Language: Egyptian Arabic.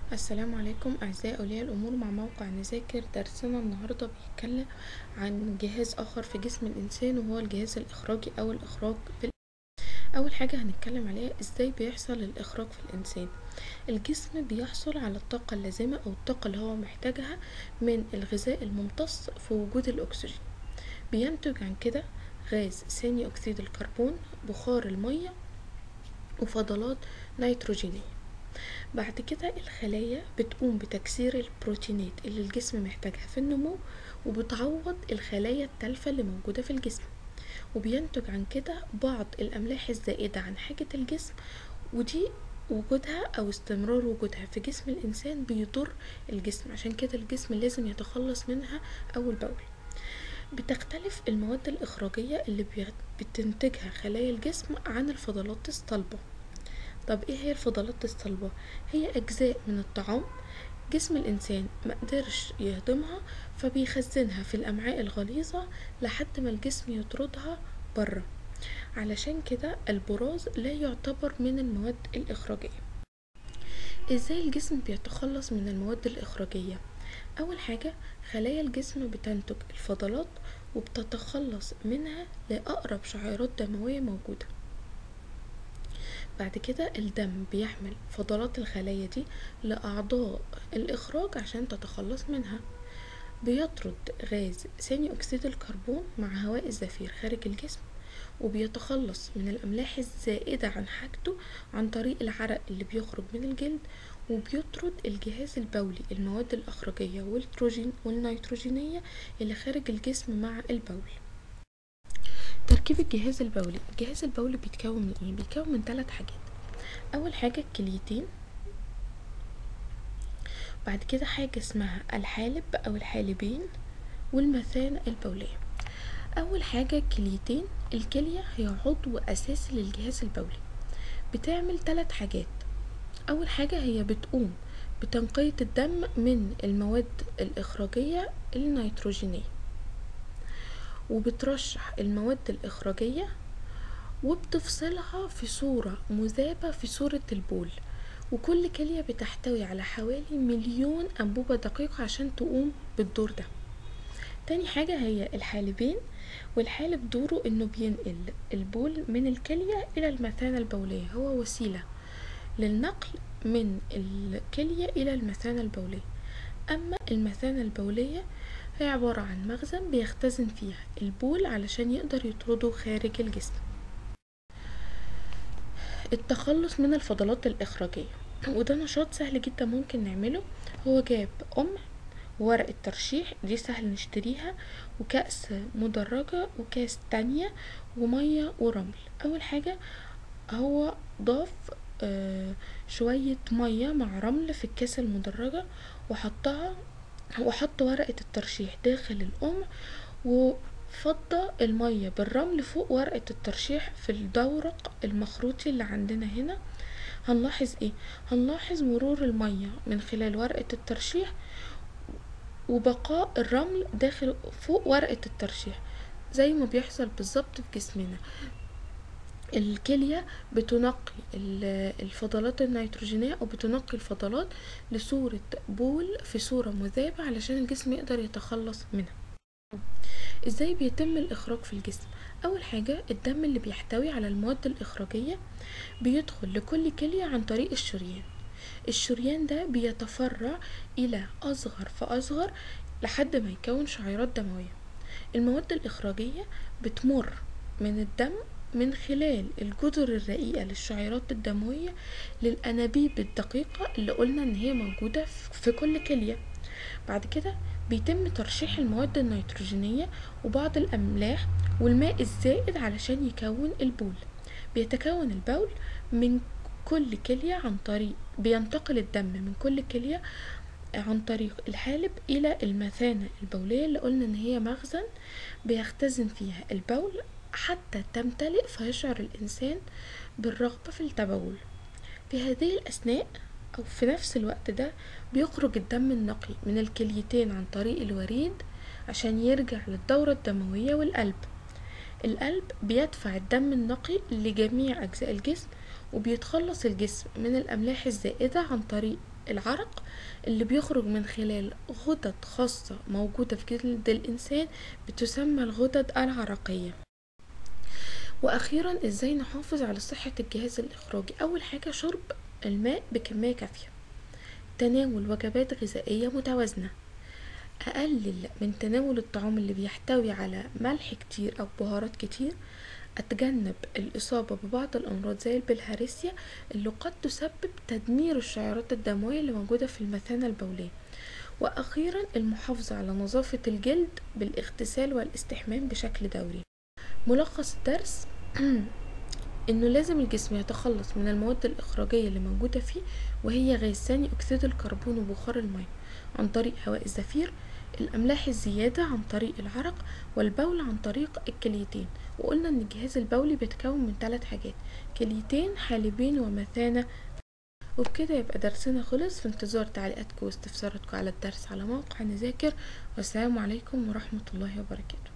السلام عليكم أعزائي أولياء الأمور مع موقع نذاكر درسنا النهاردة بيتكلم عن جهاز آخر في جسم الإنسان وهو الجهاز الإخراجي أو الإخراج في أول حاجة هنتكلم عليها إزاي بيحصل الإخراج في الإنسان الجسم بيحصل على الطاقة اللازمة أو الطاقة اللي هو محتاجها من الغذاء الممتص في وجود الأكسجين بينتج عن كده غاز ثاني أكسيد الكربون بخار المية وفضلات نيتروجينية بعد كده الخلايا بتقوم بتكسير البروتينات اللي الجسم محتاجها في النمو وبتعوض الخلايا التالفة اللي موجودة في الجسم وبينتج عن كده بعض الأملاح الزائدة عن حاجة الجسم ودي وجودها أو استمرار وجودها في جسم الإنسان بيضر الجسم عشان كده الجسم لازم يتخلص منها أول بأول بتختلف المواد الإخراجية اللي بتنتجها خلايا الجسم عن الفضلات الصلبة طب ايه هي الفضلات الصلبة هي اجزاء من الطعام جسم الانسان مقدرش يهضمها فبيخزنها في الامعاء الغليظة لحد ما الجسم يطردها بره علشان كده البراز لا يعتبر من المواد الاخراجية ازاي الجسم بيتخلص من المواد الاخراجية اول حاجة خلايا الجسم بتنتج الفضلات وبتتخلص منها لأقرب شعيرات دموية موجودة بعد كده الدم بيحمل فضلات الخلايا دي لأعضاء الإخراج عشان تتخلص منها بيطرد غاز ثاني أكسيد الكربون مع هواء الزفير خارج الجسم وبيتخلص من الأملاح الزائدة عن حاجته عن طريق العرق اللي بيخرج من الجلد وبيطرد الجهاز البولي المواد الأخرجية والتروجين والنيتروجينية اللي خارج الجسم مع البول تركيب الجهاز البولي الجهاز البولي بيتكون من ايه بيتكون من ثلاث حاجات اول حاجه الكليتين بعد كده حاجه اسمها الحالب او الحالبين والمثانه البوليه اول حاجه الكليتين الكليه هي عضو اساسي للجهاز البولي بتعمل ثلاث حاجات اول حاجه هي بتقوم بتنقيه الدم من المواد الاخراجيه النيتروجينيه وبترشح المواد الإخراجية وبتفصلها في صورة مذابة في صورة البول وكل كلية بتحتوي على حوالي مليون أنبوبة دقيقة عشان تقوم بالدور ده تاني حاجة هي الحالبين والحالب دوره انه بينقل البول من الكلية الى المثانة البولية هو وسيلة للنقل من الكلية الى المثانة البولية اما المثانة البولية هي عبارة عن مخزن بيختزن فيها البول علشان يقدر يطرده خارج الجسم التخلص من الفضلات الإخراجية وده نشاط سهل جدا ممكن نعمله هو جاب أم ورقة ترشيح دي سهل نشتريها وكأس مدرجة وكاس تانية ومية ورمل أول حاجة هو ضاف آه شوية مية مع رمل في الكاس المدرجة وحطها وحط ورقة الترشيح داخل الأم وفضى المية بالرمل فوق ورقة الترشيح في الدورق المخروطي اللي عندنا هنا هنلاحظ ايه هنلاحظ مرور المية من خلال ورقة الترشيح وبقاء الرمل داخل فوق ورقة الترشيح زي ما بيحصل بالظبط في جسمنا الكلية بتنقي الفضلات النيتروجينية او بتنقي الفضلات لصورة بول في صورة مذابة علشان الجسم يقدر يتخلص منها ازاي بيتم الاخراج في الجسم اول حاجة الدم اللي بيحتوي على المواد الاخراجية بيدخل لكل كلية عن طريق الشريان الشريان ده بيتفرع الى اصغر فاصغر لحد ما يكون شعيرات دموية المواد الاخراجية بتمر من الدم من خلال الجدر الرقيقة للشعيرات الدموية للأنابيب الدقيقة اللي قلنا إن هي موجودة في كل كلية بعد كده بيتم ترشيح المواد النيتروجينية وبعض الأملاح والماء الزائد علشان يكون البول بيتكون البول من كل كلية عن طريق بينتقل الدم من كل كلية عن طريق الحالب إلى المثانة البولية اللي قلنا إن هي مخزن بيختزن فيها البول حتى تمتلئ فيشعر الإنسان بالرغبة في التبول في هذه الأثناء أو في نفس الوقت ده بيخرج الدم النقي من الكليتين عن طريق الوريد عشان يرجع للدورة الدموية والقلب القلب بيدفع الدم النقي لجميع أجزاء الجسم وبيتخلص الجسم من الأملاح الزائدة عن طريق العرق اللي بيخرج من خلال غدد خاصة موجودة في جلد الإنسان بتسمى الغدد العرقية وأخيرا إزاي نحافظ على صحة الجهاز الإخراجي أول حاجة شرب الماء بكمية كافية تناول وجبات غذائية متوازنة أقلل من تناول الطعام اللي بيحتوي على ملح كتير أو بهارات كتير أتجنب الإصابة ببعض الأمراض زي البلهارسيا اللي قد تسبب تدمير الشعيرات الدموية اللي موجودة في المثانة البولية وأخيرا المحافظة على نظافة الجلد بالاغتسال والاستحمام بشكل دوري ملخص الدرس انه لازم الجسم يتخلص من المواد الاخراجيه اللي موجوده فيه وهي غاز ثاني اكسيد الكربون وبخار الماء عن طريق هواء الزفير الاملاح الزياده عن طريق العرق والبول عن طريق الكليتين وقلنا ان الجهاز البولي بيتكون من ثلاث حاجات كليتين حالبين ومثانه وبكده يبقى درسنا خلص في انتظار تعليقاتكم واستفساراتكم على الدرس على موقع نذاكر والسلام عليكم ورحمه الله وبركاته